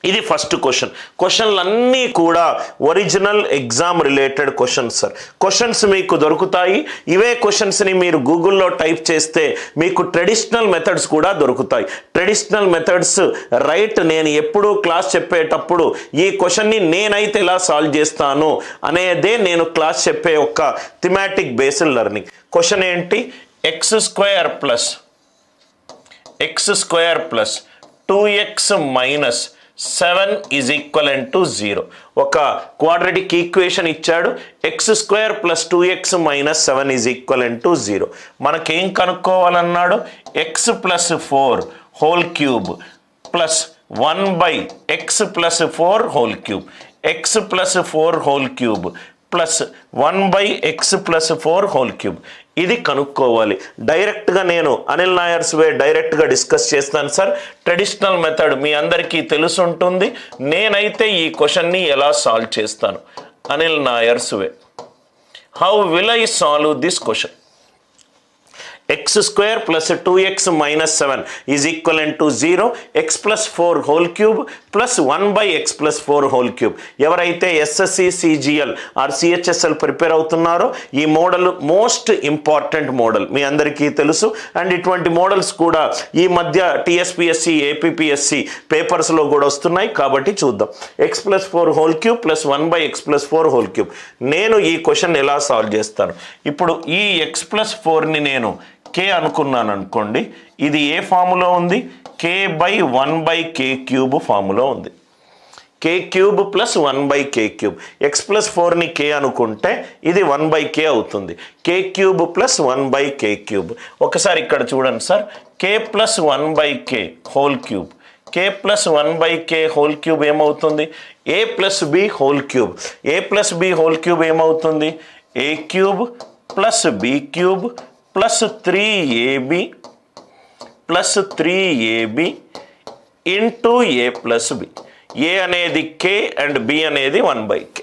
ఇది first question క్వశ్చన్లు అన్నీ కూడా original exam related questions sir questions మీకు దొరుకుతాయి ఇవే క్వశ్చన్స్ని మీరు గూగుల్లో టైప్ చేస్తే మీకు ట్రెడిషనల్ మెథడ్స్ కూడా దొరుకుతాయి ట్రెడిషనల్ మెథడ్స్ రైట్ నేను ఎప్పుడూ క్లాస్ చెప్పేటప్పుడు ఈ క్వశ్చన్ని నేనైతే ఎలా సాల్వ్ చేస్తాను అనేదే నేను క్లాస్ చెప్పే ఒక థిమాటిక్ బేస్డ్ లెర్నింగ్ క్వశ్చన్ ఏంటి x square plus x square plus two x minus seven is equivalent to zero ఒక క్వాడ్రటిక్ ఈక్వేషన్ ఇచ్చాడు x square plus two x minus seven is equivalent to zero మనకేం కనుక్కోవాలన్నాడు x plus four whole cube plus one by x plus four whole cube x plus four whole cube plus one by x plus four whole cube ఇది కనుక్కోవాలి డైరెక్ట్గా నేను అనిల్ నాయర్స్ వే డైరెక్ట్గా discuss చేస్తాను sir traditional method మీ అందరికీ తెలుసుంటుంది నేనైతే ఈ క్వశ్చన్ని ఎలా సాల్వ్ చేస్తాను Anil Nayar's way how will I solve this question x square plus two x minus seven is equivalent to zero x plus four whole cube plus one by x plus four whole cube ఎవరైతే SSC CGL or CHSL prepare అవుతున్నారో ఈ model most important model మీ అందరికీ తెలుసు and ఇటువంటి models కూడా ఈ మధ్య టిఎస్పిఎస్సి ఏపీపీఎస్సి పేపర్స్లో కూడా వస్తున్నాయి కాబట్టి చూద్దాం x plus four whole cube plus one by x plus four whole cube నేను ఈ క్వశ్చన్ ఎలా సాల్వ్ చేస్తాను ఇప్పుడు ఈ ఎక్స్ ప్లస్ ఫోర్ని నేను కే అనుకున్నాను అనుకోండి ఇది ఏ ఫాములో ఉంది k by one by k cube ఫాములో ఉంది k cube plus one by k cube x plus ఫోర్ని కే అనుకుంటే ఇది వన్ బై కే అవుతుంది k cube plus one by k cube ఒకసారి ఇక్కడ చూడండి sir k plus one by k whole cube k plus one by k whole cube ఏమవుతుంది a plus b whole cube a plus b whole cube ఏమవుతుంది a cube plus b cube plus three a b plus three a b into a plus b a అనేది k and b అనేది one by k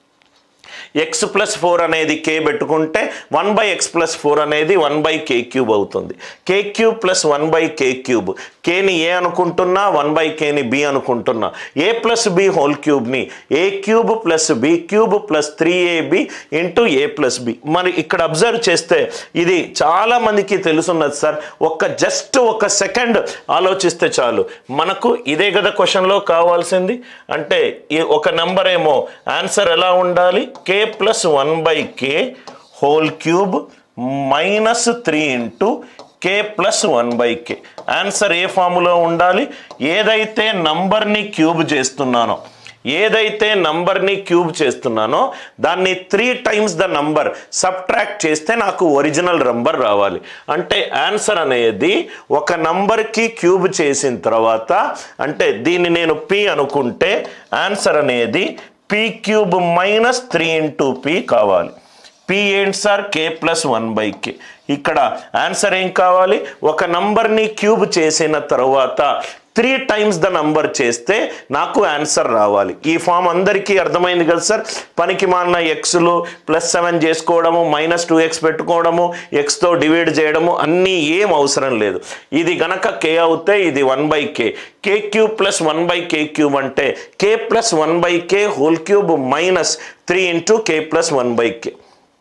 x plus four అనేది k పెట్టుకుంటే one by x plus four అనేది one by k cube అవుతుంది k cube plus one by k cube కేని a అనుకుంటున్నా one by కేని b అనుకుంటున్నా ఏ ప్లస్ బి హోల్ క్యూబ్ని a cube plus b cube plus three a b into a plus b మరి ఇక్కడ observe చేస్తే ఇది చాలా మందికి తెలుసున్నది సార్ ఒక్క జస్ట్ ఒక సెకండ్ ఆలోచిస్తే చాలు మనకు ఇదే కదా క్వశ్చన్లో కావాల్సింది అంటే ఈ ఒక నెంబర్ ఏమో ఆన్సర్ ఎలా ఉండాలి k plus one by k whole cube minus three into k plus one by k answer ఏ ఫాములో ఉండాలి ఏదైతే నంబర్ని క్యూబ్ చేస్తున్నానో ఏదైతే నంబర్ని క్యూబ్ చేస్తున్నానో దాన్ని three times the number subtract చేస్తే నాకు ఒరిజినల్ నంబర్ రావాలి అంటే ఆన్సర్ అనేది ఒక నంబర్కి క్యూబ్ చేసిన తర్వాత అంటే దీన్ని నేను పి అనుకుంటే ఆన్సర్ అనేది p cube minus three into p కావాలి పి ఏంటి sir k plus one by k ఇక్కడ ఆన్సర్ ఏం కావాలి ఒక నంబర్ని క్యూబ్ చేసిన తర్వాత త్రీ టైమ్స్ ద నంబర్ చేస్తే నాకు ఆన్సర్ రావాలి ఈ ఫామ్ అందరికీ అర్థమైంది కదా సార్ పనికి మాలిన ఎక్స్లు ప్లస్ సెవెన్ చేసుకోవడము మైనస్ టూ ఎక్స్ పెట్టుకోవడము ఎక్స్తో డివైడ్ చేయడము అన్నీ ఏం అవసరం లేదు ఇది గనక కే అవుతే ఇది one by k k cube plus one by k cube అంటే k plus one by k whole cube minus three into k plus one by k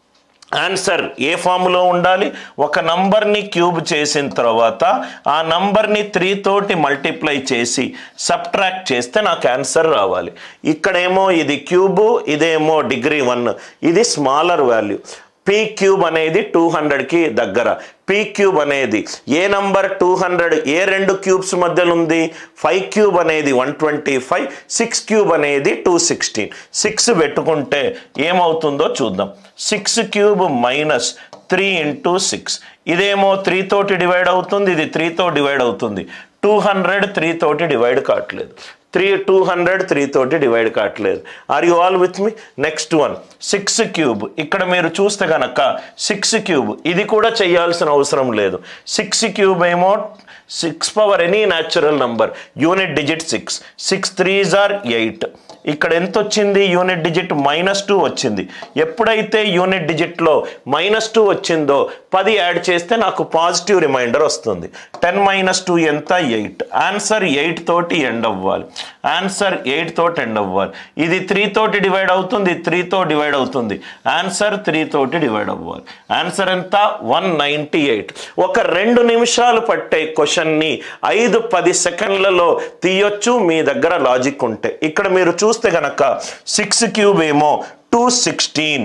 answer ఏ ఫామ్లో ఉండాలి ఒక నంబర్ని క్యూబ్ చేసిన తర్వాత ఆ నంబర్ని త్రీ తోటి మల్టిప్లై చేసి సబ్ట్రాక్ట్ చేస్తే నాకు ఆన్సర్ రావాలి ఇక్కడేమో ఇది క్యూబు ఇదేమో డిగ్రీ వన్ ఇది స్మాలర్ వాల్యూ పీ క్యూబ్ అనేది టూ హండ్రెడ్కి దగ్గర పీ క్యూబ్ అనేది ఏ నంబర్ టూ హండ్రెడ్ ఏ రెండు క్యూబ్స్ మధ్యలో ఉంది ఫైవ్ క్యూబ్ అనేది one twenty five six cube అనేది టూ సిక్స్టీన్ సిక్స్ పెట్టుకుంటే ఏమవుతుందో చూద్దాం six cube minus three into six ఇదేమో త్రీ తోటి డివైడ్ అవుతుంది ఇది త్రీతో డివైడ్ అవుతుంది టూ హండ్రెడ్ త్రీ తోటి డివైడ్ కావట్లేదు త్రీ టూ హండ్రెడ్ త్రీ తోటి డివైడ్ కావట్లేదు are you all with me next one six cube ఇక్కడ మీరు చూస్తే కనుక సిక్స్ క్యూబ్ ఇది కూడా చేయాల్సిన అవసరం లేదు సిక్స్ క్యూబ్ ఏమో six power any natural number unit digit six six threes are eight ఇక్కడ ఎంత వచ్చింది యూనిట్ డిజిట్ మైనస్ టూ వచ్చింది ఎప్పుడైతే యూనిట్ డిజిట్లో మైనస్ టూ వచ్చిందో పది యాడ్ చేస్తే నాకు పాజిటివ్ రిమైండర్ వస్తుంది టెన్ మైనస్ టూ ఎంత ఎయిట్ ఆన్సర్ ఎయిట్ తోటి ఎండ్ అవ్వాలి ఆన్సర్ ఎయిట్ తోటి ఎండ్ అవ్వాలి ఇది త్రీ తోటి డివైడ్ అవుతుంది త్రీతో డివైడ్ అవుతుంది ఆన్సర్ త్రీ తోటి డివైడ్ అవ్వాలి ఆన్సర్ ఎంత వన్ నైంటీ ఎయిట్ ఒక రెండు నిమిషాలు పట్టే క్వశ్చన్ని ఐదు పది సెకండ్లలో తీయొచ్చు మీ దగ్గర లాజిక్ ఉంటే ఇక్కడ మీరు చూస్తే గనక సిక్స్ క్యూబ్ ఏమో two sixteen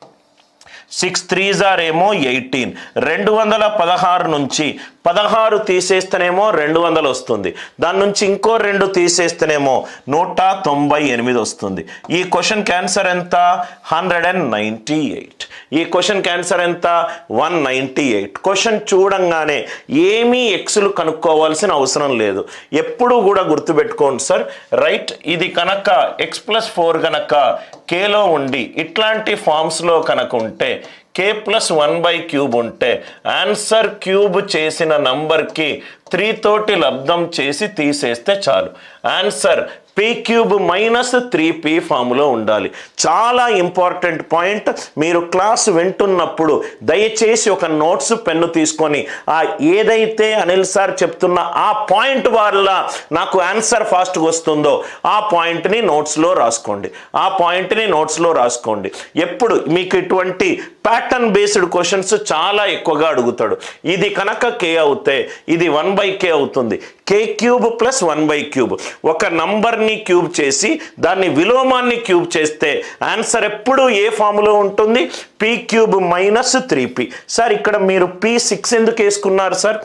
six threes are ఏమో ఎయిటీన్ రెండు వందల పదహారు నుంచి పదహారు తీసేస్తేనేమో రెండు వందలు వస్తుంది దాని నుంచి ఇంకో రెండు తీసేస్తేనేమో నూట తొంభై ఎనిమిది వస్తుంది ఈ క్వశ్చన్ క్యాన్సర్ ఎంత హండ్రెడ్ అండ్ నైంటీ ఎయిట్ ఈ క్వశ్చన్ క్యాన్సర్ ఎంత వన్ నైంటీ ఎయిట్ క్వశ్చన్ చూడంగానే ఏమీ ఎక్స్లు కనుక్కోవాల్సిన అవసరం లేదు ఎప్పుడు కూడా గుర్తుపెట్టుకోండి సార్ రైట్ ఇది కనుక ఎక్స్ ప్లస్ ఫోర్ కనుక కేలో ఉండి ఇట్లాంటి ఫామ్స్లో కనుక ఉంటే k plus one by cube ఉంటే ఆన్సర్ క్యూబ్ చేసిన నంబర్కి త్రీ తోటి లబ్ధం చేసి తీసేస్తే చాలు answer p cube minus three p ఫామ్లో ఉండాలి చాలా ఇంపార్టెంట్ పాయింట్ మీరు క్లాస్ వింటున్నప్పుడు దయచేసి ఒక నోట్స్ పెన్ను తీసుకొని ఆ ఏదైతే అనిల్ సార్ చెప్తున్న ఆ పాయింట్ వల్ల నాకు ఆన్సర్ ఫాస్ట్గా వస్తుందో ఆ పాయింట్ని నోట్స్లో రాసుకోండి ఆ పాయింట్ని నోట్స్లో రాసుకోండి ఎప్పుడు మీకు ఇటువంటి ప్యాటర్న్ బేస్డ్ క్వశ్చన్స్ చాలా ఎక్కువగా అడుగుతాడు ఇది కనుక కే అవుతే ఇది వన్ బై కే అవుతుంది k cube plus one by cube ఒక నంబర్ని క్యూబ్ చేసి దాన్ని విలోమాన్ని క్యూబ్ చేస్తే ఆన్సర్ ఎప్పుడు ఏ ఫామ్లో ఉంటుంది P cube minus three P sir ఇక్కడ మీరు పీ సిక్స్ ఎందుకు వేసుకున్నారు సార్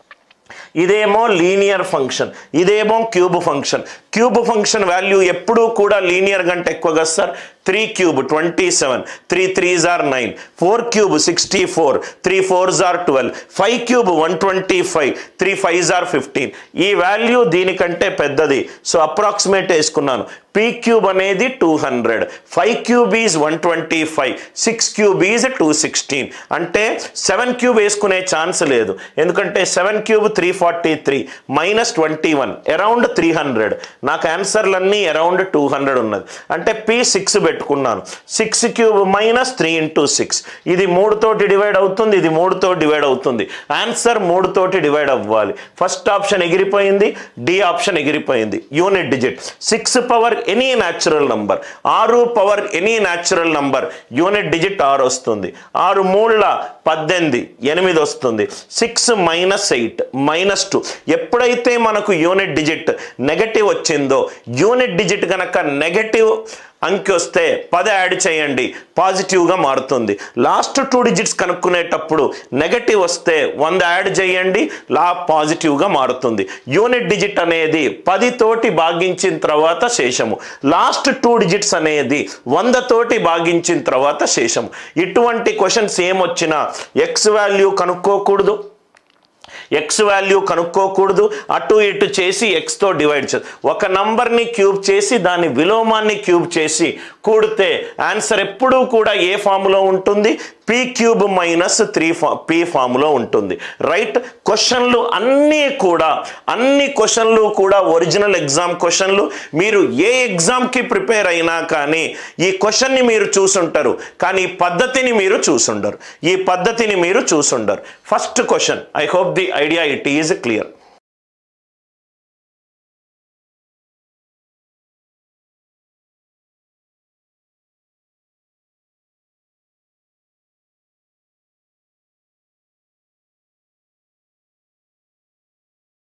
ఇదేమో లీనియర్ ఫంక్షన్ ఇదేమో cube function cube function value ఎప్పుడూ కూడా లీనియర్ కంటే ఎక్కువగా sir three cube twenty seven three threes are nine four cube sixty four three fours are twelve five cube one twenty five three fives are fifteen ఈ value దీనికంటే పెద్దది so approximate వేసుకున్నాను P cube అనేది two hundred five cube is one twenty five six cube is two sixteen అంటే seven cube వేసుకునే chance లేదు ఎందుకంటే seven cube three forty three minus twenty one around three hundred నాకు ఆన్సర్లన్నీ around two hundred ఉన్నది అంటే P six పెట్టుకున్నాను six cube minus three into six ఇది మూడుతోటి డివైడ్ అవుతుంది ఇది మూడుతో డివైడ్ అవుతుంది ఆన్సర్ మూడుతోటి డివైడ్ అవ్వాలి ఫస్ట్ ఆప్షన్ ఎగిరిపోయింది డి ఆప్షన్ ఎగిరిపోయింది unit digit six power any natural number ఆరు power any natural number unit digit ఆరు వస్తుంది ఆరు మూళ్ళ పద్దెనిమిది ఎనిమిది వస్తుంది six minus eight minus two ఎప్పుడైతే మనకు యూనిట్ డిజిట్ నెగటివ్ వచ్చిందో యూనిట్ డిజిట్ కనుక నెగటివ్ అంకి వస్తే పది యాడ్ చేయండి పాజిటివ్గా మారుతుంది లాస్ట్ టూ డిజిట్స్ కనుక్కునేటప్పుడు నెగటివ్ వస్తే వంద యాడ్ చేయండి లా పాజిటివ్గా మారుతుంది యూనిట్ డిజిట్ అనేది పది తోటి భాగించిన తర్వాత శేషము లాస్ట్ టూ డిజిట్స్ అనేది వంద తోటి భాగించిన తర్వాత శేషము ఇటువంటి క్వశ్చన్స్ ఏమొచ్చినా ఎక్స్ వాల్యూ కనుక్కోకూడదు ఎక్స్ వాల్యూ కనుక్కోకూడదు అటు ఇటు చేసి ఎక్స్తో డివైడ్ చేసి ఒక నంబర్ని క్యూబ్ చేసి దాని విలోమాన్ని క్యూబ్ చేసి కూడితే ఆన్సర్ ఎప్పుడూ కూడా ఏ ఫామ్లో ఉంటుంది పీ క్యూబ్ మైనస్ త్రీ ఫా పీ ఫామ్లో ఉంటుంది రైట్ క్వశ్చన్లు అన్నీ కూడా అన్ని క్వశ్చన్లు కూడా ఒరిజినల్ ఎగ్జామ్ క్వశ్చన్లు మీరు ఏ ఎగ్జామ్కి ప్రిపేర్ అయినా కానీ ఈ క్వశ్చన్ని మీరు చూసుంటారు కానీ ఈ పద్ధతిని మీరు చూసుండరు ఈ పద్ధతిని మీరు చూసుండరు first question I hope the idea it is clear